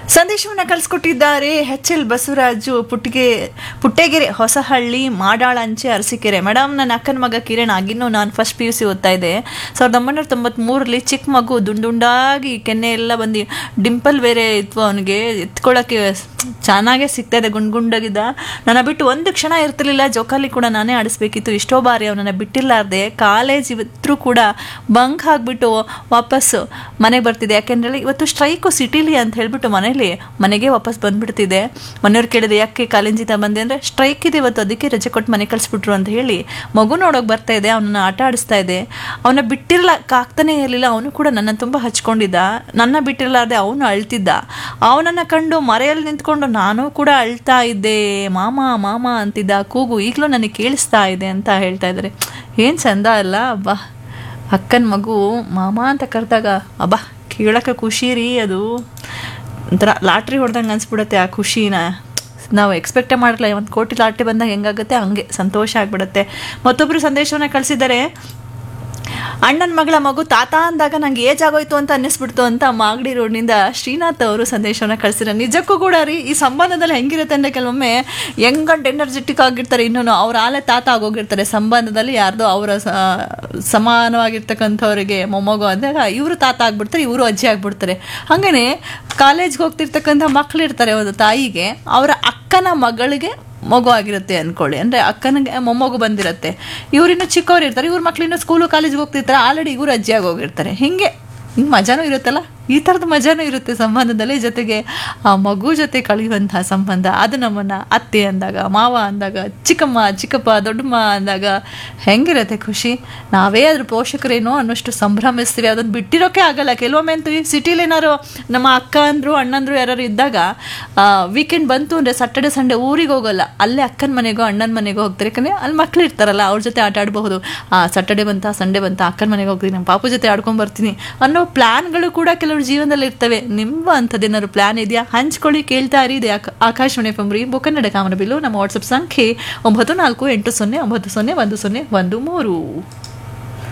ಸಂದೇಶವನ್ನು ಕಳಿಸ್ಕೊಟ್ಟಿದ್ದಾರೆ H L Basavaraju ಪುಟ್ಟಿಗೆ ಪುಟ್ಟೆಗೆರೆ ಹೊಸಹಳ್ಳಿ ಮಾಡಾಳ ಅಂಚೆ ಅರಸೀಕೆರೆ ಮೇಡಮ್ ನನ್ನ ಅಕ್ಕನ ಮಗ ಕಿರಣ್ ಆಗಿನ್ನೂ ನಾನು ಫಸ್ಟ್ ಪಿ ಯು ಸಿ ಓದ್ತಾ ಇದ್ದೆ ಸಾವಿರದ ಒಂಬೈನೂರ ತೊಂಬತ್ಮೂರರಲ್ಲಿ ಚಿಕ್ಕ ಮಗು ದುಂಡುಂಡಾಗಿ ಕೆನ್ನೆ ಎಲ್ಲ ಬಂದು ಡಿಂಪಲ್ ಬೇರೆ ಇತ್ತು ಅವನಿಗೆ ಎತ್ಕೊಳ್ಳೋಕ್ಕೆ ಚೆನ್ನಾಗೇ ಸಿಗ್ತಾ ಇದೆ ಗುಂಡ್ ಗುಂಡಾಗಿದ್ದ ನನ್ನ ಬಿಟ್ಟು ಒಂದು ಕ್ಷಣ ಇರ್ತಿರ್ಲಿಲ್ಲ ಜೋಕಾಲಿ ಕೂಡ ನಾನೇ ಆಡಿಸ್ಬೇಕಿತ್ತು ಎಷ್ಟೋ ಬಾರಿ ಅವನನ್ನು ಬಿಟ್ಟಿಲ್ಲಾರ್ದೆ ಕಾಲೇಜ್ ಇವತ್ತು ಕೂಡ ಬಂಕ್ ಹಾಕ್ಬಿಟ್ಟು ವಾಪಸ್ ಮನೆಗೆ ಬರ್ತಿದೆ ಯಾಕೆಂದ್ರೆ ಇವತ್ತು ಸ್ಟ್ರೈಕು ಸಿಟಿಲಿ ಅಂತ ಹೇಳ್ಬಿಟ್ಟು ಮನೇಲಿ ಮನೆಗೆ ವಾಪಸ್ ಬಂದ್ಬಿಡ್ತಿದೆ ಮನೆಯವ್ರು ಕೇಳಿದೆ ಯಾಕೆ ಕಾಲೇಜಿಂದ ಬಂದೆ ಅಂದರೆ ಸ್ಟ್ರೈಕ್ ಇದೆ ಇವತ್ತು ಅದಕ್ಕೆ ರಜೆ ಕೊಟ್ಟು ಮನೆ ಕಳಿಸ್ಬಿಟ್ರು ಅಂತ ಹೇಳಿ ಮಗು ನೋಡೋಕೆ ಬರ್ತಾ ಇದೆ ಅವನನ್ನ ಆಟ ಆಡಿಸ್ತಾ ಇದೆ ಅವನ ಬಿಟ್ಟಿರಲಾಗ್ತಾನೆ ಇರಲಿಲ್ಲ ಅವನು ಕೂಡ ನನ್ನ ತುಂಬ ಹಚ್ಕೊಂಡಿದ್ದ ನನ್ನ ಬಿಟ್ಟಿರಲಾರ್ದೆ ಅವನು ಅಳ್ತಿದ್ದ ಅವನನ್ನು ಕಂಡು ಮರೆಯಲ್ಲಿ ನಿಂತ್ಕೊಂಡು ನಾನು ಕೂಡ ಅಳ್ತಾ ಇದ್ದೆ ಮಾಮ ಮಾಮ ಅಂತಿದ್ದ ಕೂಗು ಈಗಲೂ ನನಗೆ ಕೇಳಿಸ್ತಾ ಇದೆ ಅಂತ ಹೇಳ್ತಾ ಇದ್ದಾರೆ ಏನು ಚಂದ ಅಲ್ಲ ಅಬ್ಬಾ ಅಕ್ಕನ ಮಗು ಮಾಮ ಅಂತ ಕರೆದಾಗ ಅಬ್ಬಾ ಕೇಳೋಕೆ ಖುಷಿ ರೀ ಅದು ಒಂಥರ ಲಾಟ್ರಿ ಹೊಡೆದಂಗೆ ಅನ್ಸ್ಬಿಡುತ್ತೆ ಆ ಖುಷಿನ ನಾವು ಎಕ್ಸ್ಪೆಕ್ಟೇ ಮಾಡಿರಲ್ಲ ಒಂದು ಕೋಟಿ ಲಾಟ್ರಿ ಬಂದಾಗ ಹೆಂಗಾಗುತ್ತೆ ಹಂಗೆ ಸಂತೋಷ ಆಗ್ಬಿಡುತ್ತೆ ಮತ್ತೊಬ್ಬರು ಸಂದೇಶವನ್ನು ಕಳಿಸಿದ್ದಾರೆ ಅಣ್ಣನ ಮಗಳ ಮಗು ತಾತ ಅಂದಾಗ ನಂಗೆ ಏಜ್ ಆಗೋಯ್ತು ಅಂತ ಅನ್ನಿಸ್ಬಿಡ್ತು ಅಂತ ಮಾಗಡಿ ರೋಡ್ನಿಂದ ಶ್ರೀನಾಥ್ ಅವರು ಸಂದೇಶವನ್ನು ಕಳಿಸಿದ್ದಾರೆ ನಿಜಕ್ಕೂ ಕೂಡ ರೀ ಈ ಸಂಬಂಧದಲ್ಲಿ ಹೆಂಗಿರುತ್ತೆ ಅಂದರೆ ಕೆಲವೊಮ್ಮೆ ಯಂಗ್ ಎನರ್ಜೆಟಿಕ್ ಆಗಿರ್ತಾರೆ ಇನ್ನೂ ಅವ್ರ ಆಲೆ ತಾತ ಆಗೋಗಿರ್ತಾರೆ ಸಂಬಂಧದಲ್ಲಿ ಯಾರ್ದೋ ಅವರ ಸಮಾನವಾಗಿರ್ತಕ್ಕಂಥವ್ರಿಗೆ ಮೊಮ್ಮಗು ಅಂದಾಗ ಇವರು ತಾತ ಆಗ್ಬಿಡ್ತಾರೆ ಇವರು ಅಜ್ಜಿ ಆಗ್ಬಿಡ್ತಾರೆ ಹಾಗೆಯೇ ಕಾಲೇಜ್ಗೆ ಹೋಗ್ತಿರ್ತಕ್ಕಂಥ ಮಕ್ಳು ಇರ್ತಾರೆ ಒಂದು ತಾಯಿಗೆ ಅವರ ಅಕ್ಕನ ಮಗಳಿಗೆ ಮಗು ಆಗಿರುತ್ತೆ ಅಂದ್ಕೊಳ್ಳಿ ಅಂದರೆ ಅಕ್ಕನಿಗೆ ಮೊಮ್ಮಗು ಬಂದಿರುತ್ತೆ ಇವರಿನ್ನೂ ಚಿಕ್ಕವ್ರು ಇರ್ತಾರೆ ಇವ್ರ ಮಕ್ಳು ಇನ್ನೂ ಸ್ಕೂಲು ಕಾಲೇಜ್ಗೆ ಹೋಗ್ತಿರ್ತಾರೆ ಆಲ್ರೆಡಿ ಇವರು ಅಜ್ಜಿಯಾಗಿ ಹೋಗಿರ್ತಾರೆ ಹಿಂಗೆ ಹಿಂಗೆ ಮಜಾನೂ ಇರುತ್ತಲ್ಲ ಈ ಥರದ ಮಜಾನೂ ಇರುತ್ತೆ ಸಂಬಂಧದಲ್ಲಿ ಜೊತೆಗೆ ಆ ಮಗು ಜೊತೆ ಕಳೆಯುವಂತಹ ಸಂಬಂಧ ಅದು ನಮ್ಮನ್ನು ಅತ್ತೆ ಅಂದಾಗ ಮಾವ ಅಂದಾಗ ಚಿಕ್ಕಮ್ಮ ಚಿಕ್ಕಪ್ಪ ದೊಡ್ಡಮ್ಮ ಅಂದಾಗ ಹೆಂಗಿರುತ್ತೆ ಖುಷಿ ನಾವೇ ಅದ್ರ ಪೋಷಕರೇನೋ ಅನ್ನೋಷ್ಟು ಸಂಭ್ರಮಿಸ್ತೀವಿ ಅದನ್ನು ಬಿಟ್ಟಿರೋಕೆ ಆಗಲ್ಲ ಕೆಲವೊಮ್ಮೆ ಅಂತೂ ಈ ಸಿಟಿಲಿ ಏನಾರು ನಮ್ಮ ಅಕ್ಕ ಅಂದರು ಅಣ್ಣಂದ್ರು ಯಾರು ಇದ್ದಾಗ ವೀಕೆಂಡ್ ಬಂತು ಅಂದರೆ ಸ್ಯಾಟರ್ಡೆ ಸಂಡೇ ಊರಿಗೆ ಹೋಗಲ್ಲ ಅಲ್ಲೇ ಅಕ್ಕನ ಮನೆಗೋ ಅಣ್ಣನ ಮನೆಗೋ ಹೋಗ್ತಾರೆ ಯಾಕಂದರೆ ಅಲ್ಲಿ ಮಕ್ಳು ಇರ್ತಾರಲ್ಲ ಅವ್ರ ಜೊತೆ ಆಟ ಆಡಬಹುದು ಸ್ಯಾಟರ್ಡೆ ಬಂತ ಸಂಡೇ ಬಂತ ಅಕ್ಕನ ಮನೆಗೆ ಹೋಗ್ತೀನಿ ನಮ್ಮ ಪಾಪು ಜೊತೆ ಆಡ್ಕೊಂಡು ಬರ್ತೀನಿ ಅನ್ನೋ ಪ್ಲ್ಯಾನ್ಗಳು ಕೂಡ ಕೆಲವರು ಜೀವನದಲ್ಲಿ ಇರ್ತವೆ ನಿಮ್ಮ ಅಂಥದ್ದೇನಾದ್ರು ಪ್ಲ್ಯಾನ್ ಇದೆಯಾ ಹಂಚ್ಕೊಳ್ಳಿ ಕೇಳ್ತಾ ಇರಿ ಇದೆ ಆಕಾಶವಾಣಿ ಪಂಬ್ರಿ ಕನ್ನಡ ಕಾಮನಬಿಲ್ಲು ನಮ್ಮ ವಾಟ್ಸಪ್ ಸಂಖ್ಯೆ ಒಂಬತ್ತು ನಾಲ್ಕು ಎಂಟು ಸೊನ್ನೆ ಒಂಬತ್ತು ಸೊನ್ನೆ ಒಂದು ಸೊನ್ನೆ ಒಂದು ಮೂರು